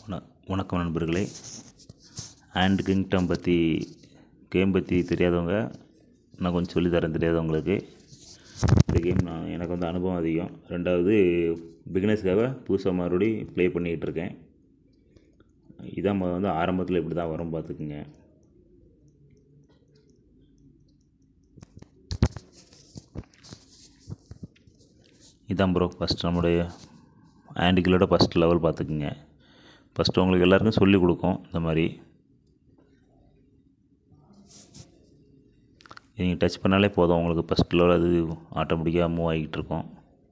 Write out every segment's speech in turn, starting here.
வண வணக்கம் நண்பர்களே அண்ட் கிங்டம் பற்றி கேம் பற்றி தெரியாதவங்க நான் கொஞ்சம் சொல்லித் தரேன் தெரியாதவங்களுக்கு இந்த கேம் நான் எனக்கு வந்து அனுபவம் அதிகம் ரெண்டாவது பிகினர்ஸ்க்காக புதுசாக மறுபடி ப்ளே பண்ணிகிட்டு இருக்கேன் இதான் மொத வந்து ஆரம்பத்தில் இப்படி தான் வரும் பார்த்துக்குங்க இதான் ப்ரோ ஃபஸ்ட் நம்முடைய ஆண்டிகளோட ஃபஸ்ட் லெவல் பார்த்துக்குங்க ஃபஸ்ட்டு உங்களுக்கு எல்லாருக்கும் சொல்லிக் கொடுக்கும் இந்த மாதிரி நீங்கள் டச் பண்ணாலே போதும் உங்களுக்கு ஃபஸ்ட் லெவல் அது ஆட்டோமேட்டிக்காக மூவ் ஆகிட்டு இருக்கும்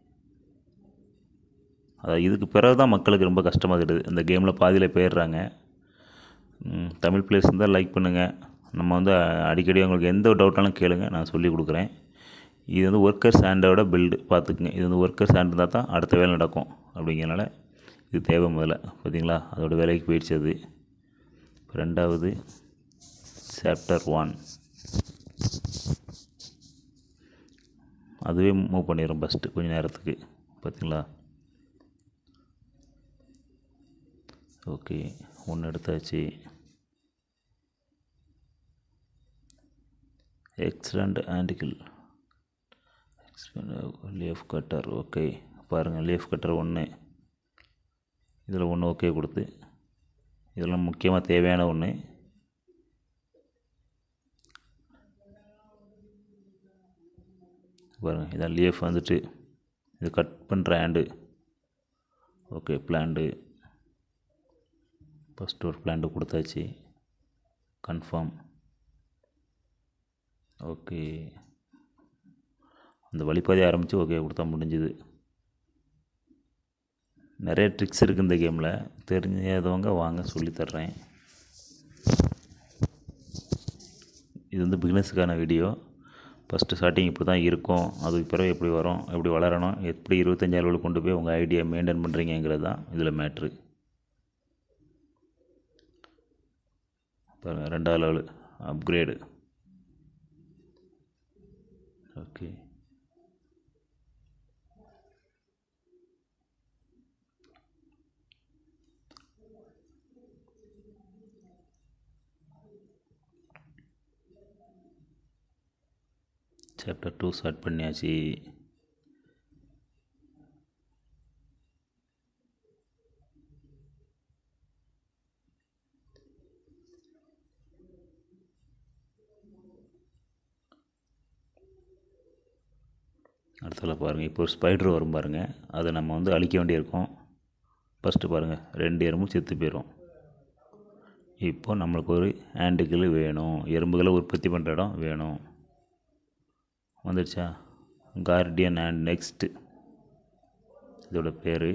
அதாவது இதுக்கு பிறகு தான் மக்களுக்கு ரொம்ப கஷ்டமாக இருக்குது இந்த கேமில் பாதியில் போயிடுறாங்க ம், தமிழ் பிளேஸ் இருந்தால் லைக் பண்ணுங்கள் நம்ம வந்து அடிக்கடி உங்களுக்கு எந்த டவுட்டாலும் கேளுங்க நான் சொல்லி கொடுக்குறேன் இது வந்து ஒர்க்கர் சாண்டோட பில்டு பார்த்துக்குங்க இது வந்து ஒர்க்கர் சாண்ட் இருந்தால் தான் அடுத்த வேலை நடக்கும் அப்படிங்கிறனால இது தேவை முதல்ல பார்த்தீங்களா அதோட வேலைக்கு போயிடுச்சு அது இப்ப ரெண்டாவது சாப்டர் ஒன் அதுவே மூவ் பண்ணிடும் ஃபஸ்ட்டு கொஞ்ச நேரத்துக்கு பார்த்தீங்களா ஓகே ஒன்று எடுத்தாச்சு எக்ஸலண்ட் ஆண்டிகிள் லீஃப் கட்டர் ஓகே பாருங்கள் லீஃப் கட்டர் ஒன்று இதில் ஒன்று ஓகே கொடுத்து இதெல்லாம் முக்கியமாக தேவையான ஒன்று பாருங்கள் இதான் லீஃப் வந்துட்டு இது கட் பண்ணுற ஹேண்டு ஓகே பிளான்டு ஃபஸ்ட்டு ஒரு பிளான்ட்டு கொடுத்தாச்சு கன்ஃபார்ம் ஓகே அந்த வழிபாதை ஆரம்பித்து ஓகே கொடுத்தா முடிஞ்சுது நிறைய ட்ரிக்ஸ் இருக்குது இந்த கேமில் தெரிஞ்சவங்க வாங்க சொல்லித் தர்றேன் இது வந்து பிகினர்ஸுக்கான வீடியோ ஃபஸ்ட்டு ஸ்டார்டிங் இப்படி தான் இருக்கும் அதுக்கு பிறகு எப்படி வரும் எப்படி வளரணும் எப்படி இருபத்தஞ்சாயிரம் லெவலுக்கு கொண்டு போய் உங்கள் ஐடியா மெயின்டைன் பண்ணுறீங்கிறது தான் இதில் மேட்ரு பாருங்கள் ரெண்டாவது level upgrade okay chapter two start பண்ணியாச்சு அடுத்தல பாருங்கள் இப்போ ஒரு ஸ்பைடர் வரும் பாருங்கள் அதை நம்ம வந்து அழிக்க வேண்டியிருக்கும் ஃபஸ்ட்டு பாருங்கள் ரெண்டு எறும்பும் செத்து போயிடும் இப்போ நம்மளுக்கு ஒரு ஹேண்டுகள் வேணும் எறும்புகளை உற்பத்தி பண்ணுற இடம் வேணும் வந்துடுச்சா கார்டியன் அண்ட் நெக்ஸ்ட்டு இதோட பேர்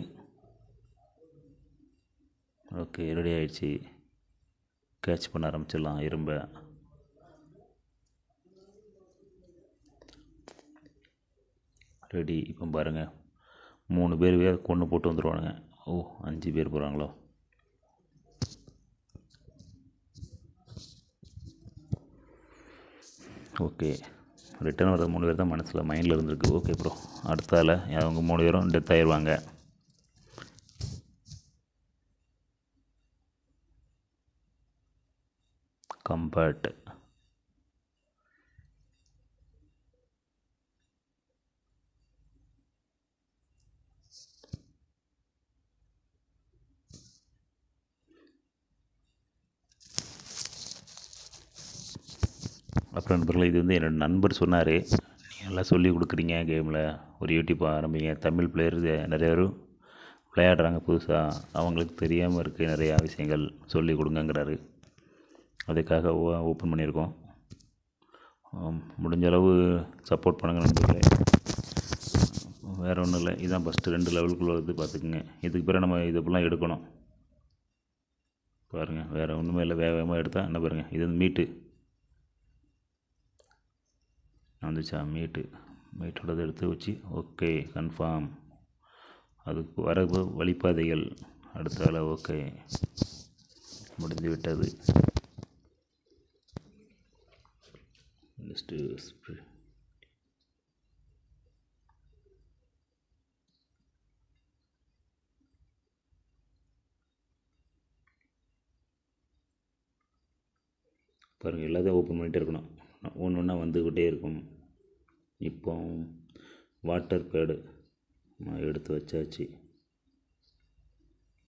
ஓகே ரெடி ஆயிடுச்சு கேட்ச் பண்ண ஆரம்பிச்சிடலாம் இரும்பை ரெடி இப்போ பாருங்கள் மூணு பேர் வேறு கொண்டு போட்டு வந்துடுவானுங்க ஓ அஞ்சு பேர் போகிறாங்களோ ஓகே ரிட்டர்ன் வர மூணு பேர் தான் மனசில் மைண்டில் இருந்திருக்கு ஓகே ப்ரோ அடுத்தால அவங்க மூணு பேரும் டெத் ஆயிடுவாங்க கம்பர்ட் அப்புறம் நண்பர்களே இது வந்து என்னோட நண்பர் சொன்னார் நீங்கள் நல்லா சொல்லி கொடுக்குறீங்க கேமில் ஒரு யூடியூப் ஆரம்பிங்க தமிழ் பிளேயர் நிறைய பேர் விளையாடுறாங்க புதுசாக அவங்களுக்கு தெரியாமல் இருக்குது நிறையா விஷயங்கள் சொல்லி கொடுங்கங்கிறாரு அதுக்காக ஓப்பன் பண்ணியிருக்கோம் ஆம், முடிஞ்ச அளவு சப்போர்ட் பண்ணுங்க நண்பர்களே வேறு ஒன்றும் இல்லை இதுதான் ஃபஸ்ட்டு ரெண்டு லெவலுக்குள்ள வருது பார்த்துக்குங்க இதுக்கு பிறகு நம்ம இது இப்படிலாம் எடுக்கணும் பாருங்கள் வேறு ஒன்றுமே இல்லை வேக வேகமாக எடுத்தால் என்ன பாருங்கள் இது வந்து மீட்டு வந்துச்சா மீட்டு மீட்டோடது எடுத்து வச்சு ஓகே கன்ஃபார்ம் அதுக்கு வர வழிபாதைகள் அடுத்தால ஓகே முடிந்து விட்டது நெக்ஸ்ட்டு பாருங்கள் எல்லாத்தையும் ஓப்பன் பண்ணிகிட்டே இருக்கணும் ஒன்று ஒன்றா வந்துக்கிட்டே இருக்கும் இப்போ வாட்டர் பேடு நான் எடுத்து வச்சாச்சு